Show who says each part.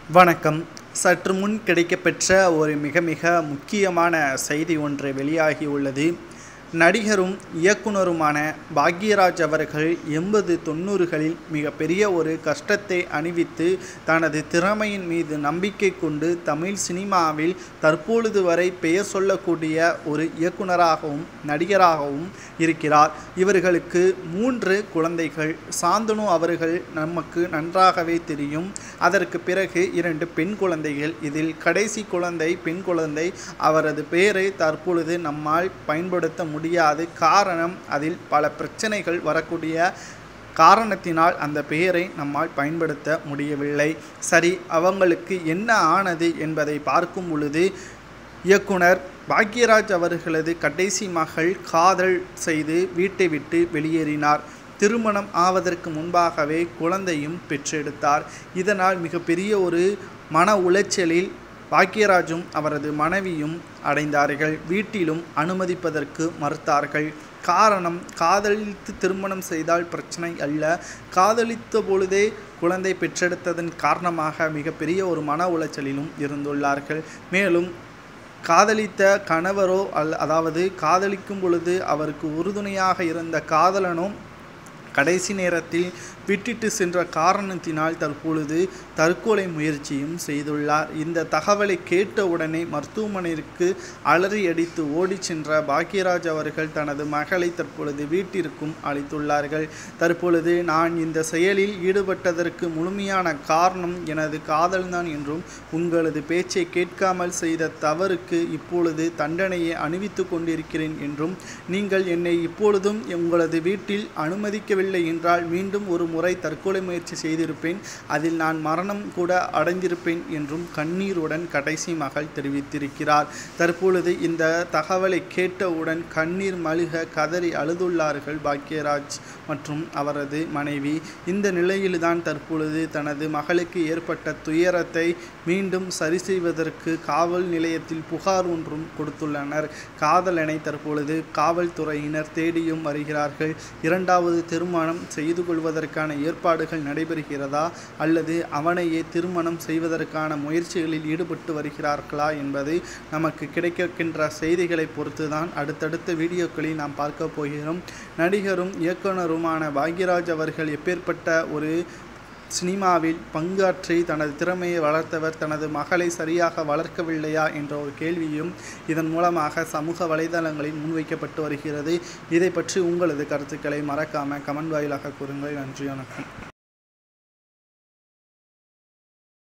Speaker 1: வணக்கம் சற்று முன் கிடைக்கப்பெற்ற ஒரு மிக மிக முக்கியமான செய்தி ஒன்று வெளியாகி உள்ளது நடிகரும் இயக்குனருமான பாக்யராஜ் அவர்கள் எண்பது தொண்ணூறுகளில் மிகப்பெரிய ஒரு கஷ்டத்தை அணிவித்து தனது திறமையின் மீது நம்பிக்கை கொண்டு தமிழ் சினிமாவில் தற்பொழுது வரை பெயர் சொல்லக்கூடிய ஒரு இயக்குனராகவும் நடிகராகவும் இருக்கிறார் இவர்களுக்கு மூன்று குழந்தைகள் சாந்தனு அவர்கள் நமக்கு நன்றாகவே தெரியும் அதற்கு பிறகு இரண்டு பெண் குழந்தைகள் இதில் கடைசி குழந்தை பெண் குழந்தை அவரது பெயரை தற்பொழுது நம்மால் பயன்படுத்த முடியாது காரணம் அதில் பல பிரச்சனைகள் வரக்கூடிய காரணத்தினால் அந்த பெயரை நம்மால் பயன்படுத்த முடியவில்லை சரி அவங்களுக்கு என்ன ஆனது என்பதை பார்க்கும் பொழுது இயக்குனர் பாக்யராஜ் அவர்களது கடைசி மகள் காதல் செய்து வீட்டை விட்டு வெளியேறினார் திருமணம் ஆவதற்கு முன்பாகவே குழந்தையும் பெற்றெடுத்தார் இதனால் மிகப்பெரிய ஒரு மன உளைச்சலில் பாக்யராஜும் அவரது மனைவியும் அடைந்தார்கள் வீட்டிலும் அனுமதிப்பதற்கு மறுத்தார்கள் காரணம் காதலித்து திருமணம் செய்தால் பிரச்சனை அல்ல காதலித்த பொழுதே குழந்தை பெற்றெடுத்ததன் காரணமாக மிகப்பெரிய ஒரு மன உளைச்சலிலும் இருந்துள்ளார்கள் மேலும் காதலித்த கணவரோ அல் அதாவது காதலிக்கும் பொழுது அவருக்கு உறுதுணையாக இருந்த காதலனும் கடைசி நேரத்தில் விட்டுட்டு சென்ற காரணத்தினால் தற்பொழுது தற்கொலை முயற்சியும் செய்துள்ளார் இந்த தகவலை கேட்டவுடனே மருத்துவமனைக்கு அலறி அடித்து ஓடிச் சென்ற பாக்யராஜ் அவர்கள் தனது மகளை தற்பொழுது வீட்டிற்கும் அளித்துள்ளார்கள் தற்பொழுது நான் இந்த செயலில் ஈடுபட்டதற்கு முழுமையான காரணம் எனது காதல்தான் என்றும் உங்களது பேச்சை கேட்காமல் செய்த தவறுக்கு இப்பொழுது தண்டனையை அணிவித்து கொண்டிருக்கிறேன் என்றும் நீங்கள் என்னை இப்பொழுதும் உங்களது வீட்டில் அனுமதிக்கவில்லை என்றால் மீண்டும் ஒரு முறை தற்கொலை முயற்சி செய்திருப்பேன் அதில் நான் மரணம் கூட அடைந்திருப்பேன் என்றும் கண்ணீருடன் கடைசி மகள் தெரிவித்திருக்கிறார் தற்பொழுது இந்த தகவலை கேட்டவுடன் கண்ணீர் மழுக கதறி அழுதுள்ளார்கள் பாக்யராஜ் மற்றும் அவரது மனைவி இந்த நிலையில்தான் தற்பொழுது தனது மகளுக்கு ஏற்பட்ட துயரத்தை மீண்டும் சரி செய்வதற்கு காவல் நிலையத்தில் புகார் ஒன்றும் கொடுத்துள்ளனர் காதலனை தற்பொழுது காவல்துறையினர் தேடியும் வருகிறார்கள் இரண்டாவது திருமணம் செய்து கொள்வதற்கான ஏற்பாடுகள் நடைபெறுகிறதா அல்லது அவனையே திருமணம் செய்வதற்கான முயற்சிகளில் ஈடுபட்டு வருகிறார்களா என்பது நமக்கு கிடைக்கின்ற செய்திகளை பொறுத்துதான் அடுத்தடுத்த வீடியோக்களில் நாம் பார்க்க போகிறோம் நடிகரும் இயக்குனருமான பாக்யராஜ் அவர்கள் எப்பேற்பட்ட ஒரு சினிமாவில் பங்காற்றி தனது திறமையை வளர்த்தவர் தனது மகளை சரியாக வளர்க்கவில்லையா என்ற ஒரு கேள்வியும் இதன் மூலமாக சமூக வலைதளங்களில் முன்வைக்கப்பட்டு வருகிறது இதை பற்றி உங்களது கருத்துக்களை மறக்காமல் கமெண்ட் வாயிலாக கூறுங்கள் நன்றி வணக்கம்